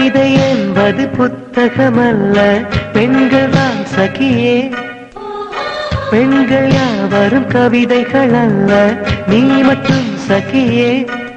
கவிதை என்பது புத்தகமல்ல பெண்கள் தான் சகியே பெண்கள் யாவரும் கவிதைகள் அல்ல நீ மட்டும் சகியே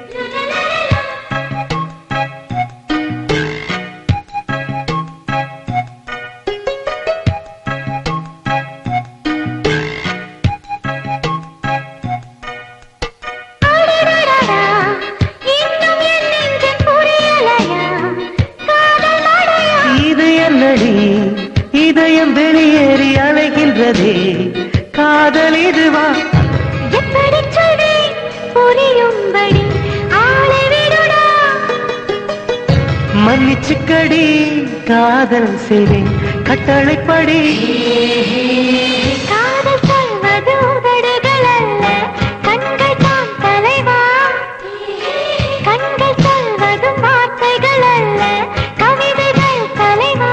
அடடடடா, இன்னும் என் நெஞ்சம் புரியலையா? காதல் மழையா? இது என்னடி இதயம் வெளியேறி அலைகின்றதே காதல் இதுவா எப்படி சொல்வேன் புரியும்படி ஆளை விடுடா. மன்னிச்சுக்கடி காதல் செய்வேன் கட்டளைப்படி காதல் சொல்வது உதடுகள் அல்ல, கண்கள் தான் தலைவா. கண்கள் சொல்வதும் வார்த்தைகள் அல்ல, கவிதைகள் தலைவா.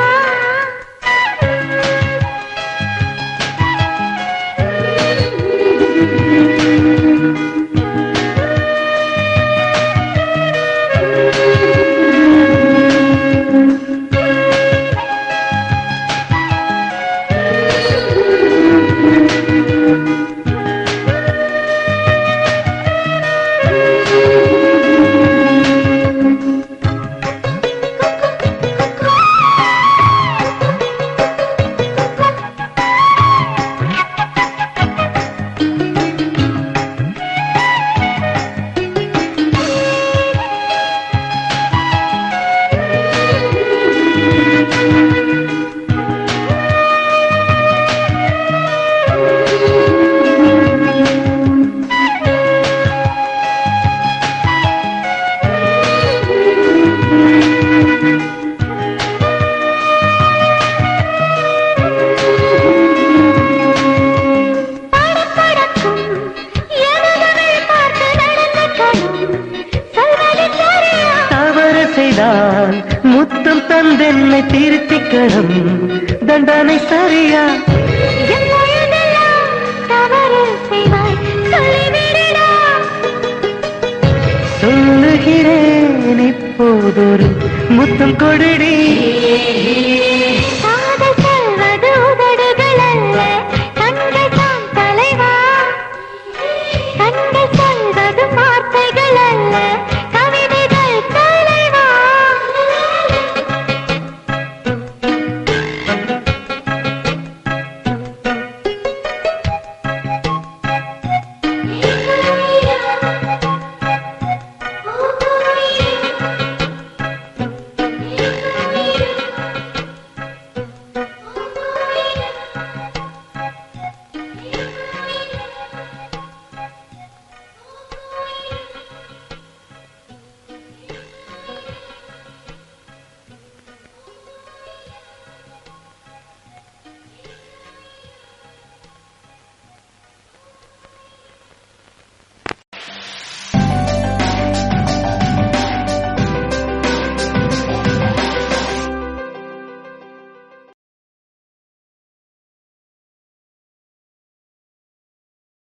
படபடக்கும் எனதவள் பார்த்து நடந்த கணம் சொல்வது சரியா தவறு செய்தால் முத்தம் தந்தென்னை திருத்திக்கணும் தண்டனை சரியா எப்பொழுதெல்லாம் தவறு செய்வாய் சொல்லிவிடடா சொல்லுகிறேன் இப்போதொரு முத்தம் கொடுடி